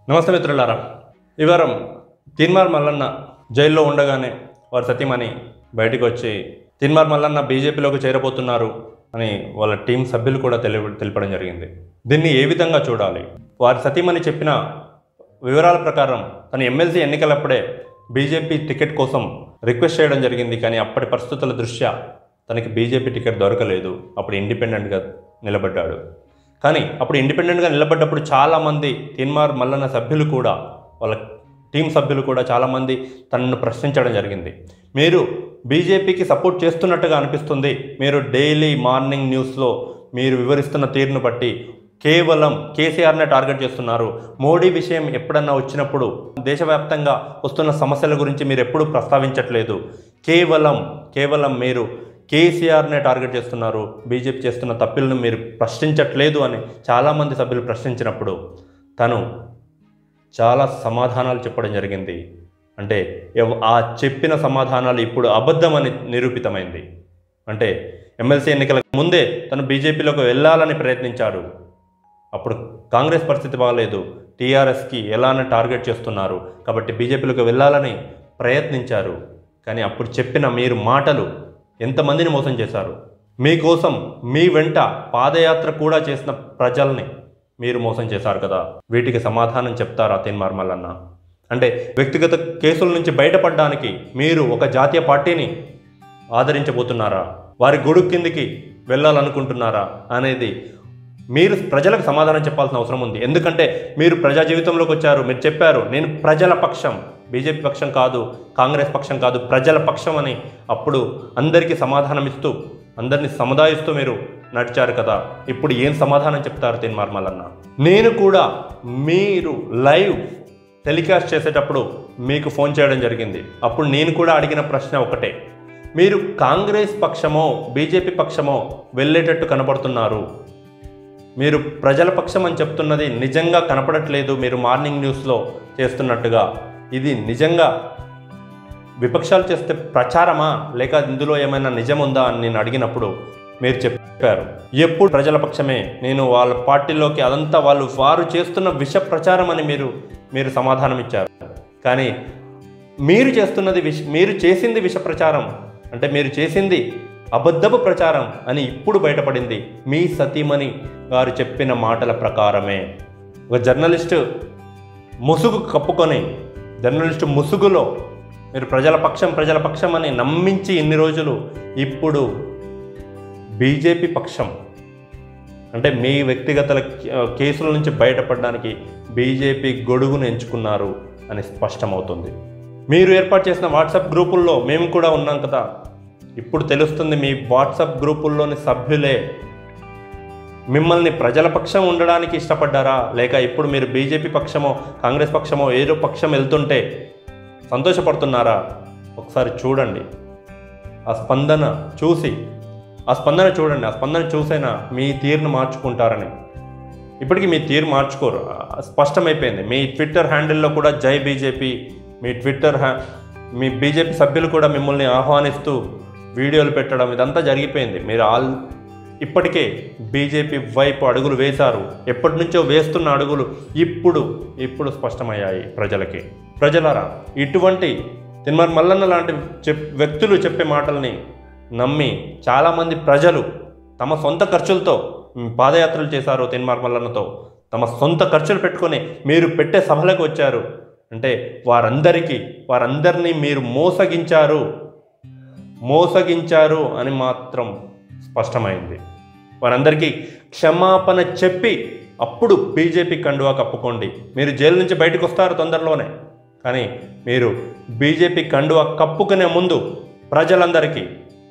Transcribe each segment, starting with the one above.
నమస్తే మిత్రులారా ఈ వారం తిన్మార్ మల్లన్న జైల్లో ఉండగానే వారి సతీమణి బయటికి వచ్చి తిన్మార్ మల్లన్న బీజేపీలోకి చేరబోతున్నారు అని వాళ్ళ టీం సభ్యులు కూడా తెలి తెలపడం జరిగింది దీన్ని ఏ విధంగా చూడాలి వారి సతీమణి చెప్పిన వివరాల ప్రకారం తన ఎమ్మెల్సీ ఎన్నికలప్పుడే బీజేపీ టికెట్ కోసం రిక్వెస్ట్ చేయడం జరిగింది కానీ అప్పటి పరిస్థితుల దృష్ట్యా తనకి బీజేపీ టికెట్ దొరకలేదు అప్పుడు ఇండిపెండెంట్గా నిలబడ్డాడు కానీ అప్పుడు ఇండిపెండెంట్గా నిలబడ్డప్పుడు చాలామంది తిన్మార్ మల్లన్న సభ్యులు కూడా వాళ్ళ టీం సభ్యులు కూడా చాలామంది తనను ప్రశ్నించడం జరిగింది మీరు బీజేపీకి సపోర్ట్ చేస్తున్నట్టుగా అనిపిస్తుంది మీరు డైలీ మార్నింగ్ న్యూస్లో మీరు వివరిస్తున్న తీరును బట్టి కేవలం కేసీఆర్నే టార్గెట్ చేస్తున్నారు మోడీ విషయం ఎప్పుడన్నా వచ్చినప్పుడు దేశవ్యాప్తంగా వస్తున్న సమస్యల గురించి మీరు ఎప్పుడూ ప్రస్తావించట్లేదు కేవలం కేవలం మీరు కేసీఆర్నే టార్గెట్ చేస్తున్నారు బీజేపీ చేస్తున్న తప్పులను మీరు ప్రశ్నించట్లేదు అని చాలామంది సభ్యులు ప్రశ్నించినప్పుడు తను చాలా సమాధానాలు చెప్పడం జరిగింది అంటే ఎవ- ఆ చెప్పిన సమాధానాలు ఇప్పుడు అబద్ధమని నిరూపితమైంది అంటే ఎమ్మెల్సీ ఎన్నికల ముందే తను బీజేపీలోకి వెళ్ళాలని ప్రయత్నించాడు అప్పుడు కాంగ్రెస్ పరిస్థితి బాగలేదు టీఆర్ఎస్కి ఎలానే టార్గెట్ చేస్తున్నారు కాబట్టి బీజేపీలోకి వెళ్ళాలని ప్రయత్నించారు కానీ అప్పుడు చెప్పిన మీరు మాటలు ఎంతమందిని మోసం చేశారు మీకోసం మీ వెంట పాదయాత్ర కూడా చేసిన ప్రజల్ని మీరు మోసం చేశారు కదా వీటికి సమాధానం చెప్తారా తిన్మార్ మల్లన్న అంటే వ్యక్తిగత కేసుల నుంచి బయటపడడానికి మీరు ఒక జాతీయ పార్టీని ఆదరించబోతున్నారా వారి గొడుగు కిందికి వెళ్ళాలనుకుంటున్నారా అనేది మీరు ప్రజలకు సమాధానం చెప్పాల్సిన అవసరం ఉంది ఎందుకంటే మీరు ప్రజా జీవితంలోకి వచ్చారు మీరు చెప్పారు నేను ప్రజల పక్షం బీజేపీ పక్షం కాదు కాంగ్రెస్ పక్షం కాదు ప్రజల పక్షం అని అప్పుడు అందరికీ సమాధానం ఇస్తూ అందరినీ సముదాయిస్తూ మీరు నడిచారు కదా ఇప్పుడు ఏం సమాధానం చెప్తారు తిన్మార్ మల్లన్న నేను కూడా మీరు లైవ్ టెలికాస్ట్ చేసేటప్పుడు మీకు ఫోన్ చేయడం జరిగింది అప్పుడు నేను కూడా అడిగిన ప్రశ్న ఒకటే మీరు కాంగ్రెస్ పక్షమో బీజేపీ పక్షమో వెళ్ళేటట్టు కనపడుతున్నారు మీరు ప్రజల పక్షం అని చెప్తున్నది నిజంగా కనపడట్లేదు మీరు మార్నింగ్ న్యూస్లో చేస్తున్నట్టుగా ఇది నిజంగా విపక్షాలు చేస్తే ప్రచారమా లేక ఇందులో ఏమైనా నిజం ఉందా అని నేను అడిగినప్పుడు మీరు చెప్పారు ఎప్పుడు ప్రజల పక్షమే నేను వాళ్ళ పార్టీలోకి అదంతా వాళ్ళు వారు చేస్తున్న విష ప్రచారం అని మీరు మీరు సమాధానం ఇచ్చారు కానీ మీరు చేస్తున్నది విష మీరు చేసింది విష ప్రచారం అంటే మీరు చేసింది అబద్ధపు ప్రచారం అని ఇప్పుడు బయటపడింది మీ సతీమణి గారు చెప్పిన మాటల ప్రకారమే ఒక జర్నలిస్టు ముసుగు కప్పుకొని జర్నలిస్టు ముసుగులో మీరు ప్రజల పక్షం ప్రజల పక్షం అని నమ్మించి ఇన్ని రోజులు ఇప్పుడు బీజేపీ పక్షం అంటే మీ వ్యక్తిగత కేసుల నుంచి బయటపడడానికి బీజేపీ గొడుగును ఎంచుకున్నారు అని స్పష్టమవుతుంది మీరు ఏర్పాటు చేసిన వాట్సాప్ గ్రూపుల్లో మేము కూడా ఉన్నాం కదా ఇప్పుడు తెలుస్తుంది మీ వాట్సాప్ గ్రూపుల్లోని సభ్యులే మిమ్మల్ని ప్రజల పక్షం ఉండడానికి ఇష్టపడ్డారా లేక ఇప్పుడు మీరు బీజేపీ పక్షమో కాంగ్రెస్ పక్షమో ఏదో పక్షం వెళ్తుంటే సంతోషపడుతున్నారా ఒకసారి చూడండి ఆ స్పందన చూసి ఆ స్పందన చూడండి ఆ స్పందన చూసైనా మీ తీరును మార్చుకుంటారని ఇప్పటికీ మీ తీరు మార్చుకోరు ఆ స్పష్టమైపోయింది మీ ట్విట్టర్ హ్యాండిల్లో కూడా జై బీజేపీ మీ ట్విట్టర్ హ్యా మీ బీజేపీ సభ్యులు కూడా మిమ్మల్ని ఆహ్వానిస్తూ వీడియోలు పెట్టడం ఇదంతా జరిగిపోయింది మీరు ఆల్ ఇప్పటికే బీజేపీ వైపు అడుగులు వేశారు ఎప్పటి నుంచో వేస్తున్న అడుగులు ఇప్పుడు ఇప్పుడు స్పష్టమయ్యాయి ప్రజలకి ప్రజలారా ఇటువంటి తిన్మర్ మల్లన్న లాంటి చెప్ వ్యక్తులు చెప్పే మాటల్ని నమ్మి చాలామంది ప్రజలు తమ సొంత ఖర్చులతో మ్, పాదయాత్రలు చేశారు తిన్మార్ మల్లన్నతో తమ సొంత ఖర్చులు పెట్టుకొని మీరు పెట్టే సభలకు వచ్చారు అంటే వారందరికీ వారందరినీ మీరు మోసగించారు మోసగించారు అని మాత్రం స్పష్టమైంది వారందరికీ క్షమాపణ చెప్పి అప్పుడు బీజేపీ కండువా కప్పుకోండి మీరు జైలు నుంచి బయటకు వస్తారు తొందరలోనే కానీ మీరు బీజేపీ కండువా కప్పుకునే ముందు ప్రజలందరికీ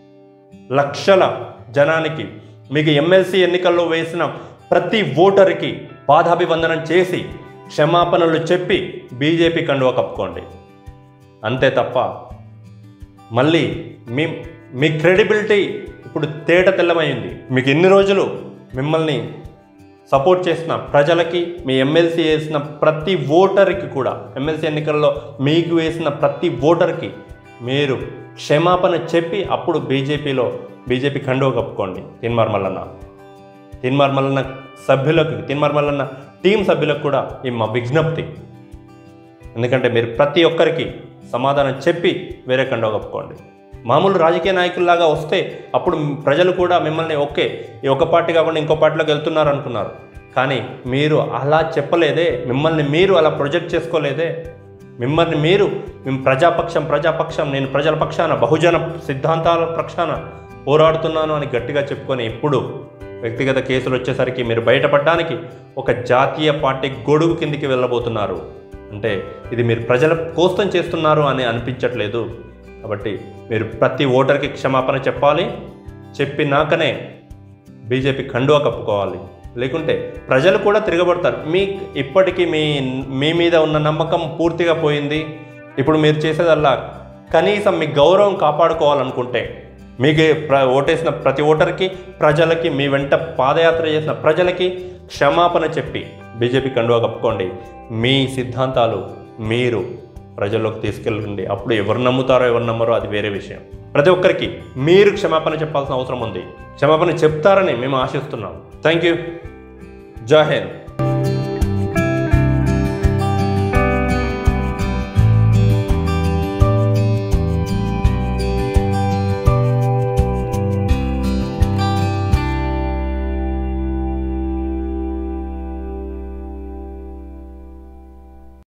లక్షల జనానికి మీకు ఎమ్మెల్సీ ఎన్నికల్లో వేసిన ప్రతి ఓటరుకి పాదాభివందనం చేసి క్షమాపణలు చెప్పి బీజేపీ కండువా కప్పుకోండి అంతే తప్ప మళ్ళీ మీ మీ క్రెడిబిలిటీ ఇప్పుడు తేట తెల్లమైంది మీకు ఎన్ని రోజులు మిమ్మల్ని సపోర్ట్ చేసిన ప్రజలకి మీ ఎమ్మెల్సీ వేసిన ప్రతి ఓటర్కి కూడా ఎమ్మెల్సీ ఎన్నికల్లో మీకు వేసిన ప్రతి ఓటర్కి మీరు క్షమాపణ చెప్పి అప్పుడు బీజేపీలో బీజేపీ కండువ కప్పుకోండి తిన్మార్ మల్లన్న తిన్మార్ మల్లన్న సభ్యులకు తిన్మార్ మల్లన్న టీం సభ్యులకు కూడా ఈ మా విజ్ఞప్తి ఎందుకంటే మీరు ప్రతి ఒక్కరికి సమాధానం చెప్పి వేరే కండవ కప్పుకోండి మామూలు రాజకీయ నాయకుల్లాగా వస్తే అప్పుడు ప్రజలు కూడా మిమ్మల్ని ఓకే ఈ ఒక పార్టీ కాకుండా ఇంకో పార్టీలోకి వెళ్తున్నారు అనుకున్నారు కానీ మీరు అలా చెప్పలేదే మిమ్మల్ని మీరు అలా ప్రొజెక్ట్ చేసుకోలేదే మిమ్మల్ని మీరు మేము ప్రజాపక్షం ప్రజాపక్షం నేను ప్రజల పక్షాన బహుజన సిద్ధాంతాల పక్షాన పోరాడుతున్నాను అని గట్టిగా చెప్పుకొని ఇప్పుడు వ్యక్తిగత కేసులు వచ్చేసరికి మీరు బయటపడడానికి ఒక జాతీయ పార్టీ గొడుగు కిందికి వెళ్ళబోతున్నారు అంటే ఇది మీరు ప్రజల కోసం చేస్తున్నారు అని అనిపించట్లేదు కాబట్టి మీరు ప్రతి ఓటర్కి క్షమాపణ చెప్పాలి చెప్పినాకనే బీజేపీ కండువా కప్పుకోవాలి లేకుంటే ప్రజలు కూడా తిరగబడతారు మీ ఇప్పటికీ మీ మీ మీద ఉన్న నమ్మకం పూర్తిగా పోయింది ఇప్పుడు మీరు చేసేదల్లా కనీసం మీ గౌరవం కాపాడుకోవాలనుకుంటే మీకు ప్ర ఓటేసిన ప్రతి ఓటర్కి ప్రజలకి మీ వెంట పాదయాత్ర చేసిన ప్రజలకి క్షమాపణ చెప్పి బీజేపీ కండువా కప్పుకోండి మీ సిద్ధాంతాలు మీరు ప్రజల్లోకి తీసుకెళ్ళండి అప్పుడు ఎవరు నమ్ముతారో ఎవరు నమ్మరో అది వేరే విషయం ప్రతి ఒక్కరికి మీరు క్షమాపణ చెప్పాల్సిన అవసరం ఉంది క్షమాపణ చెప్తారని మేము ఆశిస్తున్నాం థ్యాంక్ యూ జై హింద్